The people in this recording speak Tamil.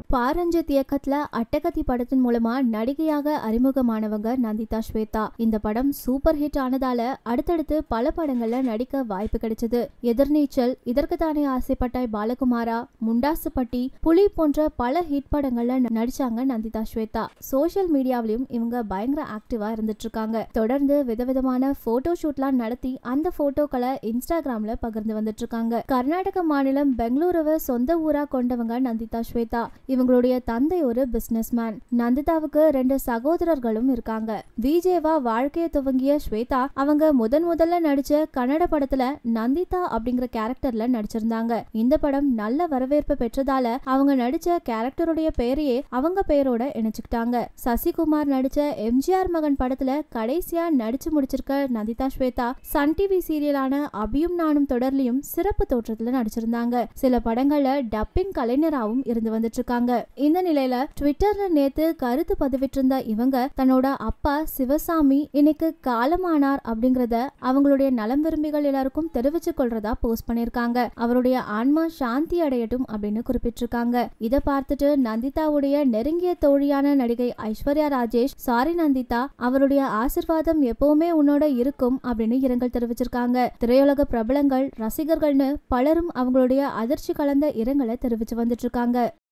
பாரஞ்சித் இயக்கத்துல அட்டகத்தி படத்தின் மூலமா நடிகையாக அறிமுகமானவங்க நந்திதா ஸ்வேதா இந்த படம் சூப்பர் ஹிட் ஆனதால அடுத்தடுத்து பல படங்கள்ல நடிக்க வாய்ப்பு கிடைச்சது எதிர்நீச்சல் இதற்கு தானே ஆசைப்பட்டாய் பாலகுமாரா முண்டாசுப்பட்டி புலி போன்ற பல ஹிட் படங்கள்ல ந- நடிச்சாங்க நந்திதா ஸ்வேதா சோஷியல் மீடியாவிலும் இவங்க பயங்கர ஆக்டிவா இருந்துட்டு இருக்காங்க தொடர்ந்து விதவிதமான போட்டோ ஷூட்லாம் நடத்தி அந்த போட்டோக்களை இன்ஸ்டாகிராம்ல பகிர்ந்து வந்துட்டு இருக்காங்க கர்நாடக மாநிலம் பெங்களூருவை சொந்த ஊரா கொண்டவங்க நந்திதா ஸ்வேதா இவங்களுடைய தந்தை ஒரு பிசினஸ் மேன் நந்திதாவுக்கு ரெண்டு சகோதரர்களும் இருக்காங்க விஜேவா வாழ்க்கையை துவங்கிய ஸ்வேதா அவங்க முதன் முதல்ல நடிச்ச கன்னட படத்துல நந்திதா அப்படிங்கிற கேரக்டர்ல நடிச்சிருந்தாங்க இந்த படம் நல்ல வரவேற்பு பெற்றதால அவங்க நடிச்ச கேரக்டருடைய பெயரையே அவங்க பெயரோட இணைச்சுக்கிட்டாங்க சசிகுமார் நடிச்ச எம்ஜிஆர் மகன் படத்துல கடைசியா நடிச்சு முடிச்சிருக்க நந்திதா ஸ்வேதா சன் டிவி சீரியலான அபியும் நானும் தொடர்லயும் சிறப்பு தோற்றத்துல நடிச்சிருந்தாங்க சில படங்கள்ல டப்பிங் கலைஞராகவும் இருந்து வந்துட்டு இருக்காங்க இந்த நிலையில ட்விட்டர்ல நேத்து கருத்து பதிவிட்டிருந்த இவங்க தன்னோட அப்பா சிவசாமி இன்னைக்கு காலமானார் அப்படிங்கறத அவங்களுடைய நலம் விரும்பிகள் எல்லாருக்கும் தெரிவிச்சு கொள்றதா போஸ்ட் பண்ணிருக்காங்க அவருடைய ஆன்மா சாந்தி அடையட்டும் அப்படின்னு குறிப்பிட்டிருக்காங்க இத பார்த்துட்டு நந்திதாவுடைய நெருங்கிய தோழியான நடிகை ஐஸ்வர்யா ராஜேஷ் சாரி நந்திதா அவருடைய ஆசிர்வாதம் எப்பவுமே உன்னோட இருக்கும் அப்படின்னு இரங்கல் தெரிவிச்சிருக்காங்க திரையுலக பிரபலங்கள் ரசிகர்கள்னு பலரும் அவங்களுடைய அதிர்ச்சி கலந்த இரங்கலை தெரிவிச்சு வந்துட்டு இருக்காங்க